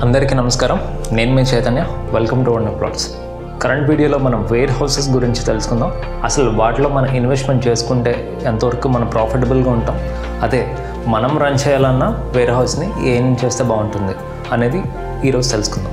అందరికీ నమస్కారం నేను మీ Chaitanya welcome to one plots current వీడియోలో మనం వేర్ హౌసెస్ గురించి తెలుసుకుందాం అసలు వాటిలో మనం ఇన్వెస్ట్మెంట్ చేసుకుంటే ఎంతవరకు మనం ప్రాఫిటబుల్గా ఉంటాం అదే మనం రన్ చేయాలన్నా వేర్ హౌస్ని ఏం చేస్తే బాగుంటుంది అనేది ఈరోజు తెలుసుకుందాం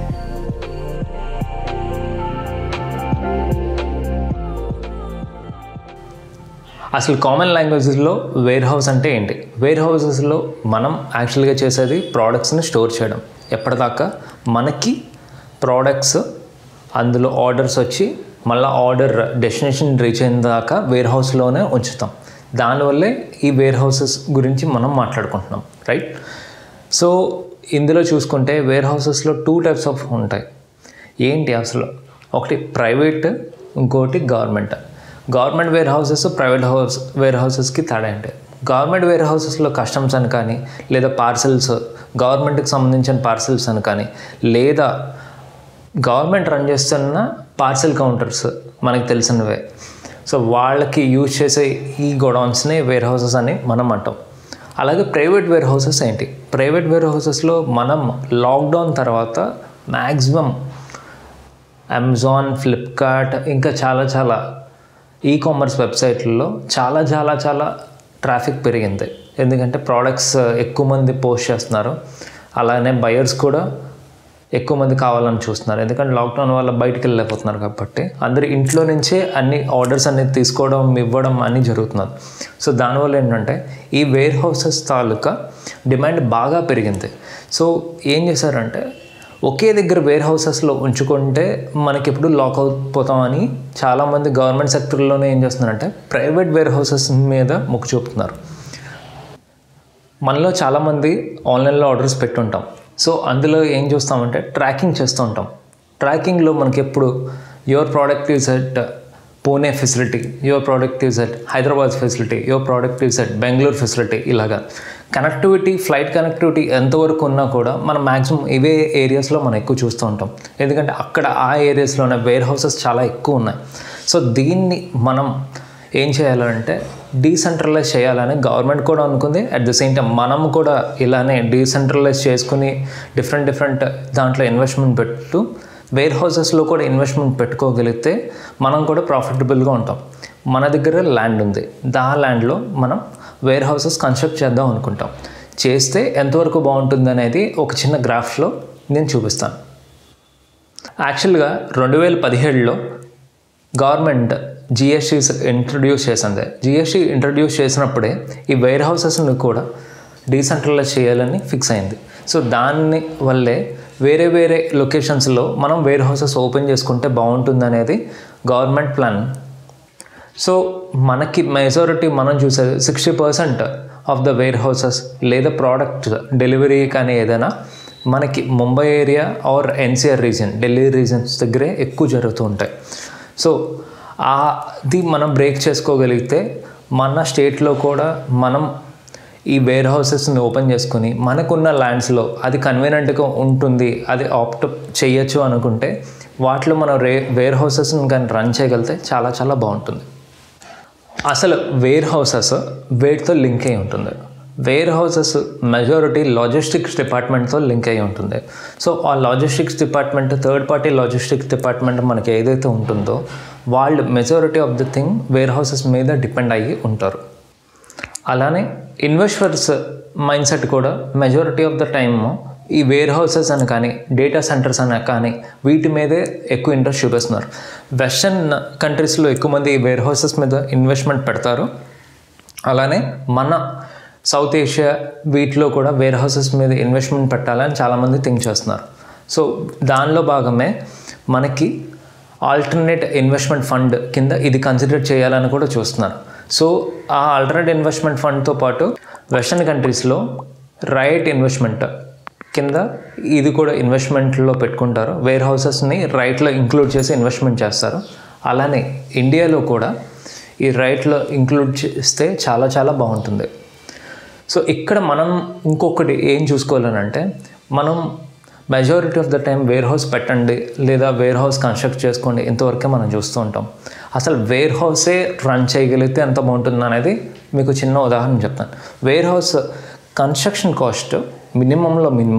అసలు కామన్ లాంగ్వేజెస్లో వేర్ హౌస్ అంటే ఏంటి వేర్ హౌసెస్లో మనం యాక్చువల్గా చేసేది ప్రోడక్ట్స్ని స్టోర్ చేయడం ఎప్పటిదాకా మనకి ప్రోడక్ట్స్ అందులో ఆర్డర్స్ వచ్చి మళ్ళీ ఆర్డర్ డెస్టినేషన్ రీచ్ అయిన దాకా వేర్ హౌస్లోనే ఉంచుతాం దానివల్లే ఈ వేర్ హౌసెస్ గురించి మనం మాట్లాడుకుంటున్నాం రైట్ సో ఇందులో చూసుకుంటే వేర్ హౌసెస్లో టూ టైప్స్ ఆఫ్ ఉంటాయి ఏంటి అసలు ఒకటి ప్రైవేట్ ఇంకోటి government government warehouses private house వేర్ హౌసెస్కి తేడా ఏంటి గవర్నమెంట్ వేర్ హౌసెస్లో కస్టమ్స్ అని కానీ లేదా పార్సెల్స్ గవర్నమెంట్కి సంబంధించిన పార్సెల్స్ అని కానీ లేదా గవర్నమెంట్ రన్ చేస్తున్న పార్సెల్ కౌంటర్స్ మనకి తెలిసినవే సో వాళ్ళకి యూజ్ చేసే ఈ గోడౌన్స్ని వేర్ హౌసెస్ అని మనం అంటాం అలాగే ప్రైవేట్ వేర్ హౌసెస్ ఏంటి ప్రైవేట్ వేర్ హౌసెస్లో మనం లాక్డౌన్ తర్వాత మ్యాక్సిమం అమెజాన్ ఫ్లిప్కార్ట్ ఇంకా చాలా చాలా ఈ కామర్స్ వెబ్సైట్లలో చాలా చాలా చాలా ట్రాఫిక్ పెరిగింది ఎందుకంటే ప్రోడక్ట్స్ ఎక్కువ మంది పోస్ట్ చేస్తున్నారు అలానే బయర్స్ కూడా ఎక్కువ మంది కావాలని చూస్తున్నారు ఎందుకంటే లాక్డౌన్ వల్ల బయటికి వెళ్ళలేకపోతున్నారు కాబట్టి అందరు ఇంట్లో నుంచే అన్ని ఆర్డర్స్ అనేది తీసుకోవడం ఇవ్వడం అన్నీ జరుగుతున్నది సో దానివల్ల ఏంటంటే ఈ వేర్ హౌసెస్ తాలూకా డిమాండ్ బాగా పెరిగింది సో ఏం చేశారంటే ఒకే దగ్గర వేర్ హౌసెస్లో ఉంచుకుంటే మనకి ఎప్పుడు లాక్ అయిపోతామని చాలామంది గవర్నమెంట్ సెక్టర్లోనే ఏం చేస్తున్నారంటే ప్రైవేట్ వేర్ హౌసెస్ మీద మొక్కు చూపుతున్నారు మనలో చాలామంది ఆన్లైన్లో ఆర్డర్స్ పెట్టుంటాం సో అందులో ఏం చూస్తామంటే ట్రాకింగ్ చేస్తూ ఉంటాం ట్రాకింగ్లో మనకి ఎప్పుడు your product is at Pune facility your product is at Hyderabad facility your product is at Bengaluru facility ఇలాగా కనెక్టివిటీ ఫ్లైట్ కనెక్టివిటీ ఎంతవరకు ఉన్నా కూడా మనం మ్యాక్సిమం ఇవే ఏరియాస్లో మనం ఎక్కువ చూస్తూ ఉంటాం ఎందుకంటే అక్కడ ఆ ఏరియాస్లోనే వేర్ హౌసెస్ చాలా ఎక్కువ ఉన్నాయి సో దీన్ని మనం ఏం చేయాలంటే డీసెంట్రలైజ్ చేయాలని గవర్నమెంట్ కూడా అనుకుంది అట్ ద సేమ్ టైం మనం కూడా ఇలానే డీసెంట్రలైజ్ చేసుకుని డిఫరెంట్ డిఫరెంట్ దాంట్లో ఇన్వెస్ట్మెంట్ పెట్టు వేర్ హౌసెస్లో కూడా ఇన్వెస్ట్మెంట్ పెట్టుకోగలిగితే మనం కూడా ప్రాఫిటబుల్గా ఉంటాం మన దగ్గర ల్యాండ్ ఉంది దా ల్యాండ్లో మనం వేర్ హౌసెస్ కన్స్ట్రక్ట్ చేద్దాం అనుకుంటాం చేస్తే ఎంతవరకు బాగుంటుంది అనేది ఒక చిన్న గ్రాఫ్లో నేను చూపిస్తాను యాక్చువల్గా రెండు వేల పదిహేడులో గవర్నమెంట్ జిఎస్టీ ఇంట్రడ్యూస్ చేసింది జిఎస్టీ ఇంట్రడ్యూస్ చేసినప్పుడే ఈ వేర్ హౌసెస్ని కూడా డీసెంట్రలైజ్ చేయాలని ఫిక్స్ అయింది సో దాన్ని వల్లే వేరే వేరే లొకేషన్స్లో మనం వేర్ హౌసెస్ ఓపెన్ చేసుకుంటే బాగుంటుంది అనేది గవర్నమెంట్ ప్లాన్ సో మనకి మెజారిటీ మనం చూసేది sixty percent of the warehouses లేదా ప్రోడక్ట్ డెలివరీ కానీ ఏదైనా మనకి Mumbai area or NCR region Delhi regions దగ్గరే ఎక్కువ జరుగుతూ ఉంటాయి సో అది మనం బ్రేక్ చేసుకోగలిగితే మన స్టేట్లో కూడా మనం ఈ వేర్ హౌసెస్ని ఓపెన్ చేసుకుని మనకున్న ల్యాండ్స్లో అది కన్వీనియంట్గా ఉంటుంది అది ఆప్ట్ చేయొచ్చు అనుకుంటే వాటిలో మనం రే వేర్ హౌసెస్ని కానీ రన్ చేయగలిగితే చాలా చాలా బాగుంటుంది అసలు వేర్ హౌసెస్ వేటితో లింక్ అయి ఉంటుంది వేర్ హౌసెస్ మెజారిటీ లాజిస్టిక్స్ డిపార్ట్మెంట్తో లింక్ అయి ఉంటుంది సో ఆ logistics department third party logistics department మనకి ఏదైతే ఉంటుందో వాళ్ళు majority of the thing warehouses మీద డిపెండ్ అయ్యి ఉంటారు అలానే ఇన్వెస్టర్స్ మైండ్ సెట్ కూడా మెజారిటీ ఆఫ్ ద టైమ్ ఈ వేర్ హౌసెస్ అని కానీ డేటా సెంటర్స్ అని కానీ వీటి మీదే ఎక్కువ ఇంట్రెస్ట్ చూపిస్తున్నారు వెస్టర్న్ కంట్రీస్లో ఎక్కువ మంది ఈ వేర్ హౌసెస్ మీద ఇన్వెస్ట్మెంట్ పెడతారు అలానే మన సౌత్ ఏషియా వీటిలో కూడా వేర్ హౌసెస్ మీద ఇన్వెస్ట్మెంట్ పెట్టాలని చాలామంది థింక్ చేస్తున్నారు సో దానిలో భాగమే మనకి ఆల్టర్నేట్ ఇన్వెస్ట్మెంట్ ఫండ్ కింద ఇది కన్సిడర్ చేయాలని కూడా చూస్తున్నారు సో ఆ ఆల్టర్నేట్ ఇన్వెస్ట్మెంట్ ఫండ్తో పాటు వెస్టర్న్ కంట్రీస్లో రైట్ ఇన్వెస్ట్మెంట్ కింద ఇది కూడా ఇన్వెస్ట్మెంట్లో పెట్టుకుంటారు వేర్ హౌసెస్ని రైట్లో ఇంక్లూడ్ చేసి ఇన్వెస్ట్మెంట్ చేస్తారు అలానే ఇండియాలో కూడా ఈ రైట్లో ఇంక్లూడ్ చేస్తే చాలా చాలా బాగుంటుంది సో ఇక్కడ మనం ఇంకొకటి ఏం చూసుకోవాలనంటే మనం majority of the time warehouse పెట్టండి లేదా వేర్ హౌస్ కన్స్ట్రక్ట్ చేసుకోండి ఇంతవరకే మనం చూస్తూ ఉంటాం అసలు వేర్ హౌసే రన్ చేయగలిగితే ఎంత బాగుంటుంది అనేది మీకు చిన్న ఉదాహరణ చెప్తాను వేర్ హౌస్ కన్స్ట్రక్షన్ కాస్ట్ మినిమంలో మినిమం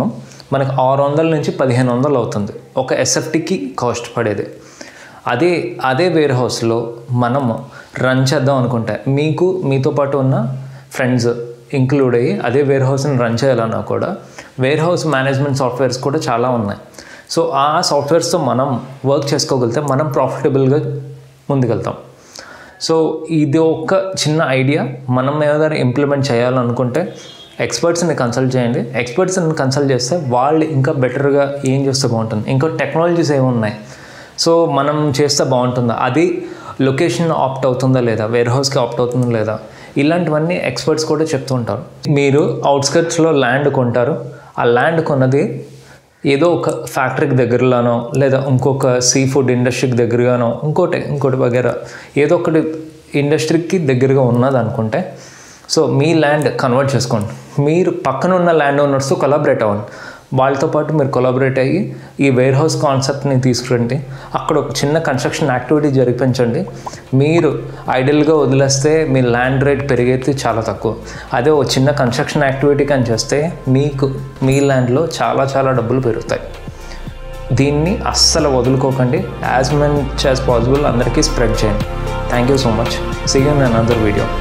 మనకు ఆరు వందల నుంచి పదిహేను వందలు అవుతుంది ఒక ఎస్ఎఫ్టీకి కాస్ట్ పడేది అదే అదే వేర్ హౌస్లో మనం రన్ చేద్దాం అనుకుంటే మీకు మీతో పాటు ఉన్న ఫ్రెండ్స్ ఇంక్లూడ్ అయ్యి అదే వేర్ హౌస్ని రన్ చేయాలన్నా కూడా వేర్ హౌస్ మేనేజ్మెంట్ సాఫ్ట్వేర్స్ కూడా చాలా ఉన్నాయి సో ఆ సాఫ్ట్వేర్స్తో మనం వర్క్ చేసుకోగలిగితే మనం ప్రాఫిటబుల్గా ముందుకెళ్తాం సో ఇది ఒక చిన్న ఐడియా మనం ఏదైనా ఇంప్లిమెంట్ చేయాలనుకుంటే ఎక్స్పర్ట్స్ని కన్సల్ట్ చేయండి ఎక్స్పర్ట్స్ని కన్సల్ట్ చేస్తే వాళ్ళు ఇంకా బెటర్గా ఏం చేస్తే బాగుంటుంది ఇంకా టెక్నాలజీస్ ఏమి ఉన్నాయి సో మనం చేస్తే బాగుంటుందా అది లొకేషన్ ఆప్ట్ అవుతుందా లేదా వేర్ హౌస్కి ఆప్ట్ అవుతుందా లేదా ఇలాంటివన్నీ ఎక్స్పర్ట్స్ కూడా చెప్తూ ఉంటారు మీరు అవుట్స్కట్స్లో ల్యాండ్ కొంటారు ఆ ల్యాండ్ కొన్నది ఏదో ఒక ఫ్యాక్టరీకి దగ్గరలోనో లేదా ఇంకొక సీ ఫుడ్ ఇండస్ట్రీకి దగ్గరగానో ఇంకోటి ఇంకోటి వగేరా ఏదో ఒకటి ఇండస్ట్రీకి దగ్గరగా ఉన్నది అనుకుంటే సో మీ ల్యాండ్ కన్వర్ట్ చేసుకోండి మీరు పక్కన ఉన్న ల్యాండ్ ఓనర్స్తో కొలాబరేట్ అవ్వండి వాళ్ళతో పాటు మీరు కొలాబరేట్ అయ్యి ఈ వేర్ హౌస్ కాన్సెప్ట్ని తీసుకురండి అక్కడ ఒక చిన్న కన్స్ట్రక్షన్ యాక్టివిటీ జరిపించండి మీరు ఐడియల్గా వదిలేస్తే మీ ల్యాండ్ రేట్ పెరిగేది చాలా తక్కువ అదే ఒక చిన్న కన్స్ట్రక్షన్ యాక్టివిటీ కానీ చేస్తే మీకు మీ ల్యాండ్లో చాలా చాలా డబ్బులు పెరుగుతాయి దీన్ని అస్సలు వదులుకోకండి యాజ్ మచ్ యాజ్ పాసిబుల్ అందరికీ స్ప్రెడ్ చేయండి thank you so much see you in another video